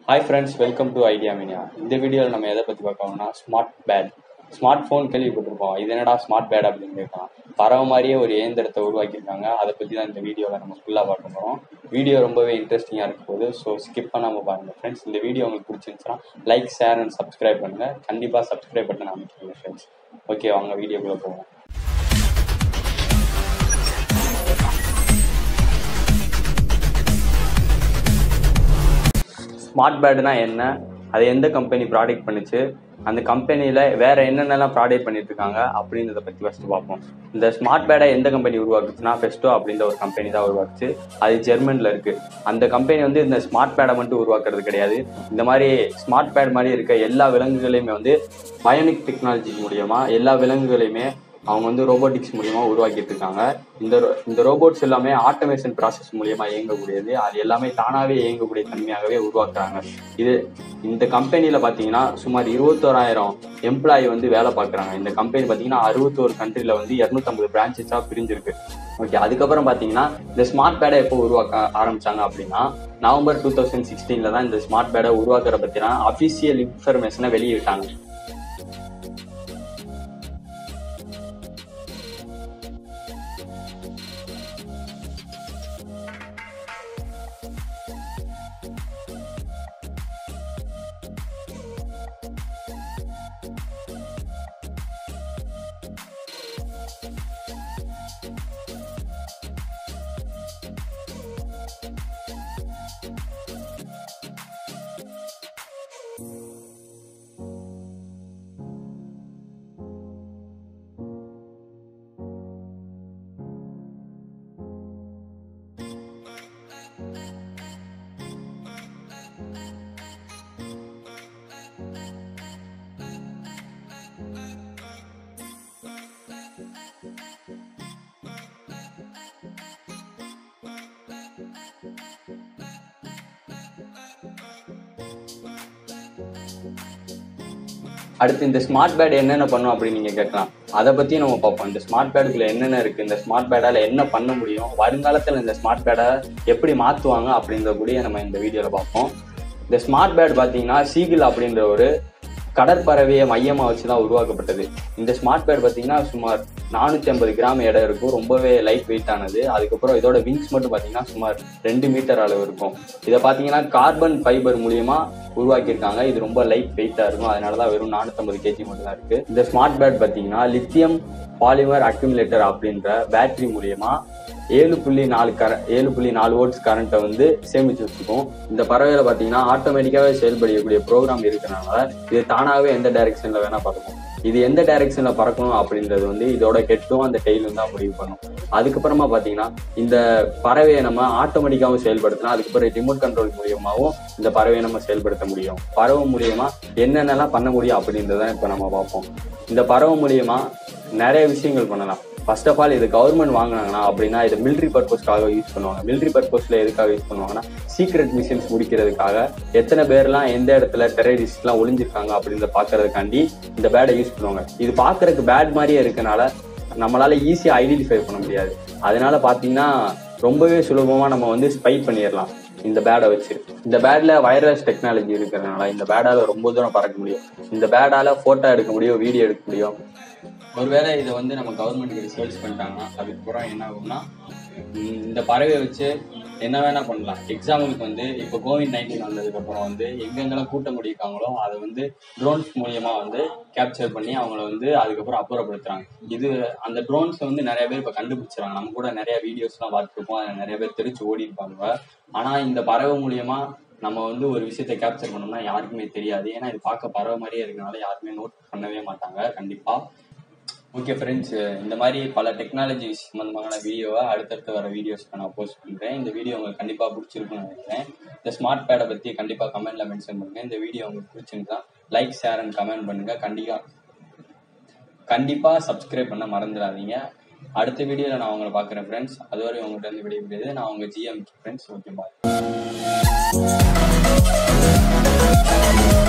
hi friends welcome to idea mania இந்த வீடியோவில் நம்ம எதை பற்றி பார்க்கணும்னா ஸ்மார்ட் பேட் ஸ்மார்ட் ஃபோன் கேள்விப்பட்டிருப்போம் இது என்னடா ஸ்மார்ட் பேட் அப்படின்னு கேட்கலாம் பறவை மாதிரியே ஒரு இயந்திரத்தை உருவாக்கியிருக்காங்க அதை பற்றி தான் இந்த வீடியோவில் நம்ம ஃபுல்லாக பார்க்க போகிறோம் வீடியோ ரொம்பவே இன்ட்ரெஸ்டிங்காக இருக்க போகுது ஸோ ஸ்கிப் பண்ணாமல் பாருங்கள் ஃப்ரெண்ட்ஸ் இந்த வீடியோ உங்களுக்கு பிடிச்சிருந்துச்சுன்னா லைக் ஷேர் அண்ட் சப்ஸ்கிரைப் பண்ணுங்கள் கண்டிப்பாக சப்ஸ்கிரைப் பண்ண அமைக்கிறீங்க ஃப்ரெண்ட்ஸ் ஓகே வாங்க வீடியோக்குள்ளே போவோம் ஸ்மார்ட் பேடுனா என்ன அது எந்த கம்பெனி ப்ராடக்ட் பண்ணுச்சு அந்த கம்பெனியில் வேற என்னென்னலாம் ப்ராடக்ட் பண்ணிட்டு இருக்காங்க அப்படின்றத பற்றி ஃபஸ்ட்டு பார்ப்போம் இந்த ஸ்மார்ட் பேடை எந்த கம்பெனி உருவாக்குச்சுன்னா ஃபெஸ்டோ அப்படின்ற ஒரு கம்பெனி தான் உருவாக்குச்சு அது ஜெர்மனில் இருக்கு அந்த கம்பெனி வந்து இந்த ஸ்மார்ட் பேடை மட்டும் உருவாக்குறது கிடையாது இந்த மாதிரி ஸ்மார்ட் பேட் மாதிரி இருக்க எல்லா விலங்குகளையுமே வந்து பயோனிக் டெக்னாலஜி மூலியமா எல்லா விலங்குகளையுமே அவங்க வந்து ரோபோட்டிக்ஸ் மூலியமா உருவாக்கிட்டு இருக்காங்க இந்த ro- இந்த ரோபோட்ஸ் எல்லாமே ஆட்டோமேஷன் ப்ராசஸ் மூலியமா இயங்கக்கூடியது அது எல்லாமே தானாவே இயங்கக்கூடிய தன்மையாகவே உருவாக்குறாங்க இது இந்த கம்பெனியில பாத்தீங்கன்னா சுமார் இருபத்தோராயிரம் எம்ப்ளாயி வந்து வேலை பார்க்குறாங்க இந்த கம்பெனி பாத்தீங்கன்னா அறுபத்தோரு கண்ட்ரில வந்து இரநூத்தம்பது பிரான்ச்சஸா பிரிஞ்சிருக்கு ஓகே அதுக்கப்புறம் பாத்தீங்கன்னா இந்த ஸ்மார்ட் பேடை எப்போ உருவாக்க ஆரம்பிச்சாங்க அப்படின்னா நவம்பர் டூ தௌசண்ட் சிக்ஸ்டீன்ல தான் இந்த ஸ்மார்ட் பேடை உருவாக்குற பத்தின அபிஷியல் இன்ஃபர்மேஷனை வெளியிட்டாங்க அடுத்து இந்த ஸ்மார்ட் பேட் என்னென்ன பண்ணும் அப்படின்னு நீங்க கேட்கலாம் அதை பத்தியும் நம்ம பார்ப்போம் இந்த ஸ்மார்ட் பேடுக்குள்ள என்னென்ன இருக்கு இந்த ஸ்மார்ட் பேடால என்ன பண்ண முடியும் வருங்காலத்துல இந்த ஸ்மார்ட் பேடை எப்படி மாத்துவாங்க அப்படின்ற கூடிய நம்ம இந்த வீடியோல பார்ப்போம் இந்த ஸ்மார்ட் பேட் பாத்தீங்கன்னா சீகிள் அப்படின்ற ஒரு கடற்பறவையை மையமா வச்சுதான் உருவாக்கப்பட்டது இந்த ஸ்மார்ட் பேட் பாத்தீங்கன்னா சுமார் நானூத்தி ஐம்பது கிராம் எடை இருக்கும் ரொம்பவே லைட் வெயிட் ஆனது அதுக்கப்புறம் இதோட விங்ஸ் மட்டும் பாத்தீங்கன்னா சுமார் ரெண்டு மீட்டர் அளவு இருக்கும் இதை பாத்தீங்கன்னா கார்பன் ஃபைபர் மூலியமா உருவாக்கியிருக்காங்க இது ரொம்ப லைட் வெயிட்டா இருக்கும் அதனாலதான் வெறும் நானூத்தம்பது கேஜி மட்டும் தான் இருக்கு இந்த ஸ்மார்ட் பேட் பாத்தீங்கன்னா லித்தியம் பாலிமர் அக்யூமுலேட்டர் அப்படின்ற பேட்டரி மூலியமா ஏழு புள்ளி நாலு கர ஏழு புள்ளி நாலு வோல்ட்ஸ் கரண்ட்டை வந்து சேமிச்சு வச்சுக்கும் இந்த பறவையில பாத்தீங்கன்னா ஆட்டோமேட்டிக்காவே செயல்படக்கூடிய ப்ரோக்ராம் இருக்கனால இது தானாகவே எந்த டைரக்ஷன்ல வேணா பறக்கும் இது எந்த டைரக்ஷன்ல பறக்கணும் அப்படின்றது வந்து இதோட ஹெட்டும் அந்த டெய்லும் தான் முடிவு பண்ணும் அதுக்கப்புறமா பாத்தீங்கன்னா இந்த பறவையை நம்ம ஆட்டோமேட்டிக்காவும் செயல்படுத்தலாம் அதுக்கப்புறம் ரிமோட் கண்ட்ரோல் மூலியமாவும் இந்த பறவையை நம்ம செயல்படுத்த முடியும் பறவை மூலியமா என்னென்னலாம் பண்ண முடியும் அப்படின்றத இப்ப நம்ம பார்ப்போம் இந்த பறவை மூலியமா நிறைய விஷயங்கள் பண்ணலாம் ஃபர்ஸ்ட் ஆஃப் ஆல் இது கவர்மெண்ட் வாங்கினாங்கன்னா அப்படின்னா இது மிலிட்ரி பர்பஸ்க்காக யூஸ் பண்ணுவாங்க மிலிட்ரி பர்பஸ்ல எதுக்காக யூஸ் பண்ணுவாங்கன்னா சீக்ரெட் மிஷன்ஸ் முடிக்கிறதுக்காக எத்தனை பேர்லாம் எந்த இடத்துல டெரரிஸ்ட்லாம் ஒளிஞ்சிருக்காங்க அப்படின்றத பாக்குறதுக்காண்டி இந்த பேடை யூஸ் பண்ணுவாங்க இது பாக்குறதுக்கு பேட் மாதிரியே இருக்கனால நம்மளால ஈஸியா ஐடென்டிஃபை பண்ண முடியாது அதனால பாத்தீங்கன்னா ரொம்பவே சுலபமா நம்ம வந்து ஸ்பை பண்ணிடலாம் இந்த பேடை வச்சு இந்த பேட்ல வைரஸ் டெக்னாலஜி இருக்கிறதுனால இந்த பேடால ரொம்ப தூரம் பறக்க முடியும் இந்த பேடால போட்டோ எடுக்க முடியும் வீடியோ எடுக்க முடியும் ஒருவேளை இதை வந்து நம்ம கவர்மெண்ட் ரிசர்ச் பண்ணிட்டாங்கன்னா அதுக்கப்புறம் என்ன ஆகும்னா உம் இந்த பறவையை வச்சு என்ன வேணா பண்ணலாம் எக்ஸாம்பிளுக்கு வந்து இப்போ கோவிட் நைன்டீன் வந்ததுக்கு அப்புறம் வந்து எங்கெங்கெல்லாம் கூட்டம் முடியிருக்காங்களோ அதை வந்து ட்ரோன்ஸ் மூலியமா வந்து கேப்சர் பண்ணி அவங்கள வந்து அதுக்கப்புறம் அப்புறப்படுத்துறாங்க இது அந்த ட்ரோன்ஸ் வந்து நிறைய பேர் இப்போ கண்டுபிடிச்சிறாங்க நம்ம கூட நிறைய வீடியோஸ்லாம் பார்த்துருப்போம் அதில் நிறைய பேர் தெரிச்சு ஓடி இருப்பாங்க ஆனா இந்த பறவை மூலியமா நம்ம வந்து ஒரு விஷயத்தை கேப்சர் பண்ணோம்னா யாருக்குமே தெரியாது ஏன்னா இது பார்க்க பறவை மாதிரியே இருக்கனால யாருமே நோட் பண்ணவே மாட்டாங்க கண்டிப்பா ஓகே ஃப்ரெண்ட்ஸ் இந்த மாதிரி பல டெக்னாலஜி சம்பந்தமான வீடியோவை அடுத்தடுத்து வர வீடியோஸ்க்கு நான் போஸ்ட் பண்ணுறேன் இந்த வீடியோ உங்களுக்கு கண்டிப்பாக பிடிச்சிருக்குன்னு நினைக்கிறேன் இந்த ஸ்மார்ட் பேடை பற்றி கண்டிப்பாக கமெண்ட்ல மென்ஷன் பண்ணுங்க இந்த வீடியோ உங்களுக்கு பிடிச்சிருந்தா லைக் ஷேர் அண்ட் கமெண்ட் பண்ணுங்க கண்டிப்பாக கண்டிப்பாக சப்ஸ்கிரைப் பண்ண மறந்துடாதீங்க அடுத்த வீடியோவில் நான் உங்களை பார்க்குறேன் ஃப்ரெண்ட்ஸ் அதுவரை உங்கள்கிட்ட இருந்து விடைய முடியாது நான் உங்கள் ஜிஎம் ஃப்ரெண்ட்ஸ் ஓகே பாய்